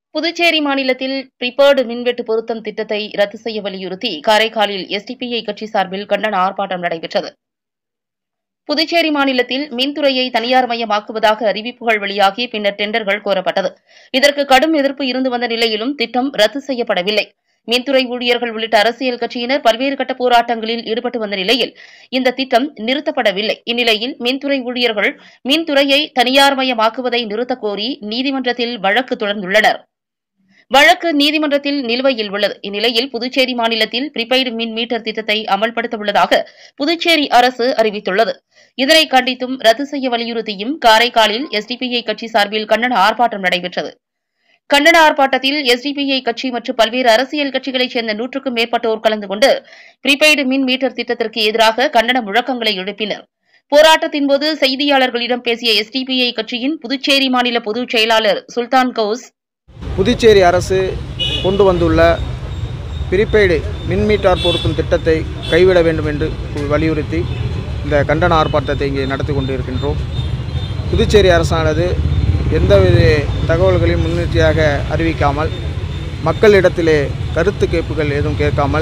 புதுச்சேரி மாநிலத்தில் பிரிபேர்டு மின்வெட்டு பொருத்தம் திட்டத்தை ரத்து செய்ய வலியுறுத்தி காரைக்காலில் எஸ்டிபிஐ கட்சி சார்பில் கண்டன ஆர்ப்பாட்டம் நடைபெற்றது புதுச்சேரி மாநிலத்தில் மின்துறையை தனியார்மயமாக்குவதாக அறிவிப்புகள் வெளியாகி பின்னர் டெண்டர்கள் கோரப்பட்டது இதற்கு கடும் எதிர்ப்பு இருந்து வந்த நிலையிலும் திட்டம் ரத்து செய்யப்படவில்லை மின்துறை ஊழியர்கள் உள்ளிட்ட அரசியல் கட்சியினர் பல்வேறு கட்ட போராட்டங்களில் ஈடுபட்டு வந்த நிலையில் இந்த திட்டம் நிறுத்தப்படவில்லை இந்நிலையில் மின்துறை ஊழியர்கள் மின்துறையை தனியார்மயமாக்குவதை நிறுத்தக் கோரி நீதிமன்றத்தில் வழக்கு தொடர்ந்துள்ளனர் வழக்கு நீதிமன்றத்தில் நிலுவையில் உள்ளது இந்நிலையில் புதுச்சேரி மாநிலத்தில் பிரிபெய்டு மின் மீட்டர் திட்டத்தை அமல்படுத்த உள்ளதாக புதுச்சேரி அரசு அறிவித்துள்ளது இதனை கண்டித்தும் ரத்து செய்ய வலியுறுத்தியும் காரைக்காலில் எஸ்டிபிஐ கட்சி சார்பில் கண்டன ஆர்ப்பாட்டம் நடைபெற்றது கண்டன ஆர்ப்பாட்டத்தில் எஸ்டிபிஐ கட்சி மற்றும் பல்வேறு அரசியல் கட்சிகளைச் சேர்ந்த நூற்றுக்கும் மேற்பட்டோர் கலந்து கொண்டு பிரிபெய்டு மின் மீட்டர் திட்டத்திற்கு எதிராக கண்டன முழக்கங்களை எழுப்பினர் போராட்டத்தின்போது செய்தியாளர்களிடம் பேசிய எஸ்டிபிஐ கட்சியின் புதுச்சேரி மாநில பொதுச் செயலாளர் சுல்தான் கவுஸ் புதுச்சேரி அரசு கொண்டு வந்துள்ள பிரிபெய்டு மின்மீட்டார் பொருத்தும் திட்டத்தை கைவிட வேண்டும் என்று வலியுறுத்தி இந்த கண்டன ஆர்ப்பாட்டத்தை இங்கே நடத்தி கொண்டிருக்கின்றோம் புதுச்சேரி அரசானது எந்தவித தகவல்களையும் முன்னெச்சரிக்கையாக அறிவிக்காமல் மக்களிடத்திலே கருத்து கேட்புகள் எதுவும் கேட்காமல்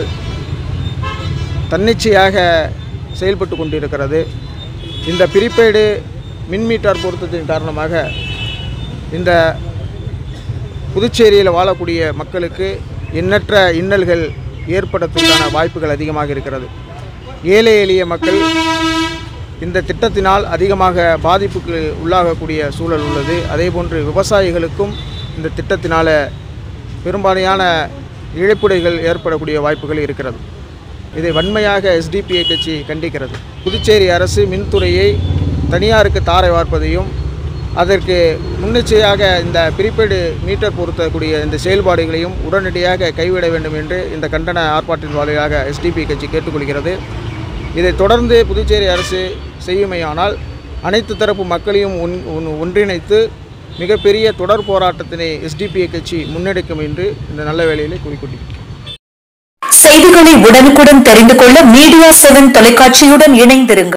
தன்னிச்சையாக செயல்பட்டு கொண்டிருக்கிறது இந்த பிரிபெய்டு மின்மீட்டார் பொருத்தத்தின் காரணமாக இந்த புதுச்சேரியில் வாழக்கூடிய மக்களுக்கு எண்ணற்ற இன்னல்கள் ஏற்படுவதற்கான வாய்ப்புகள் அதிகமாக இருக்கிறது ஏழை எளிய மக்கள் இந்த திட்டத்தினால் அதிகமாக பாதிப்புக்கு உள்ளாகக்கூடிய சூழல் உள்ளது அதேபோன்று விவசாயிகளுக்கும் இந்த திட்டத்தினால் பெரும்பாலான இழப்பீடுகள் ஏற்படக்கூடிய வாய்ப்புகள் இருக்கிறது இதை வன்மையாக எஸ்டிபிஐ கட்சி கண்டிக்கிறது புதுச்சேரி அரசு மின்துறையை தனியாருக்கு தாரை வார்ப்பதையும் அதற்கு முன்னெச்சரிக்கையாக இந்த பிரிபெய்டு மீட்டர் பொருத்தக்கூடிய இந்த செயல்பாடுகளையும் உடனடியாக கைவிட வேண்டும் என்று இந்த கண்டன ஆர்ப்பாட்டின் வாயிலாக எஸ்டிபி கட்சி கேட்டுக்கொள்கிறது இதை தொடர்ந்து புதுச்சேரி அரசு செய்யுமையானால் அனைத்து தரப்பு மக்களையும் ஒன் ஒன்- ஒன்றிணைத்து மிகப்பெரிய தொடர் போராட்டத்தினை எஸ்டிபிஐ கட்சி முன்னெடுக்கும் என்று இந்த நல்ல வேளையிலே குறிப்பிட்டிருக்கிறேன் செய்திகளை உடனுக்குடன் தெரிந்து கொள்ள மீடியா செவன் தொலைக்காட்சியுடன் இணைந்திருங்கள்